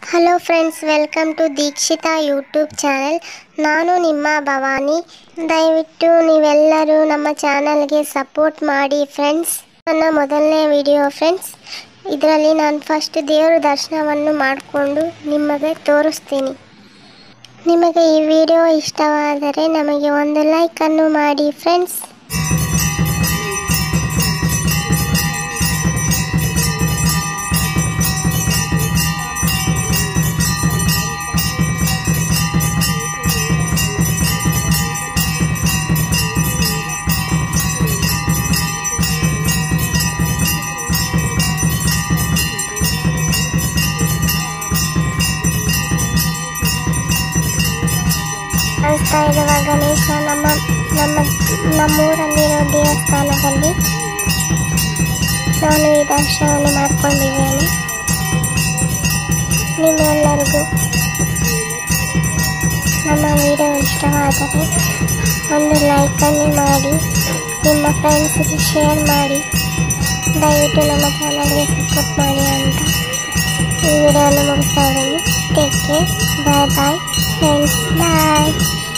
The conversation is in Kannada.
hello friends welcome to Dikshita YouTube channel ನಾನು ನಿಮ್ಮ ಭವಾನಿ ದಯವಿಟ್ಟು ನೀವೆಲ್ಲರೂ ನಮ್ಮ ಚಾನಲ್ಗೆ ಸಪೋರ್ಟ್ ಮಾಡಿ ಫ್ರೆಂಡ್ಸ್ ನನ್ನ ಮೊದಲನೇ ವಿಡಿಯೋ ಫ್ರೆಂಡ್ಸ್ ಇದರಲ್ಲಿ ನಾನು ಫಸ್ಟ್ ದೇವರ ದರ್ಶನವನ್ನು ಮಾಡಿಕೊಂಡು ನಿಮಗೆ ತೋರಿಸ್ತೀನಿ ನಿಮಗೆ ಈ ವಿಡಿಯೋ ಇಷ್ಟವಾದರೆ ನಮಗೆ ಒಂದು ಲೈಕನ್ನು ಮಾಡಿ ಫ್ರೆಂಡ್ಸ್ ಕಾಣಿಸ್ತಾ ಇರುವ ಗಣೇಶ ನಮ್ಮ ನಮ್ಮ ನಮ್ಮೂರಲ್ಲಿರೋ ದೇವಸ್ಥಾನದಲ್ಲಿ ನಾನು ಈ ದರ್ಶನವನ್ನು ಮಾಡಿಕೊಂಡಿದ್ದೇನೆ ನಿಮ್ಮೆಲ್ಲರಿಗೂ ನಮ್ಮ ವಿಡಿಯೋ ಇಷ್ಟವಾದರೆ ಒಂದು ಲೈಕನ್ನು ಮಾಡಿ ನಿಮ್ಮ ಫ್ರೆಂಡ್ಸ್ಗೆ ಶೇರ್ ಮಾಡಿ ದಯವಿಟ್ಟು ನಮ್ಮ ಚಾನಲ್ಗೆ ಸಪೋರ್ಟ್ ಮಾಡಿ ಅಂತ ಈ ವಿಡಿಯೋವನ್ನು ಮುಗಿಸ್ತಾ ಇದ್ದೀನಿ take care bye bye friends ಬಾಯ್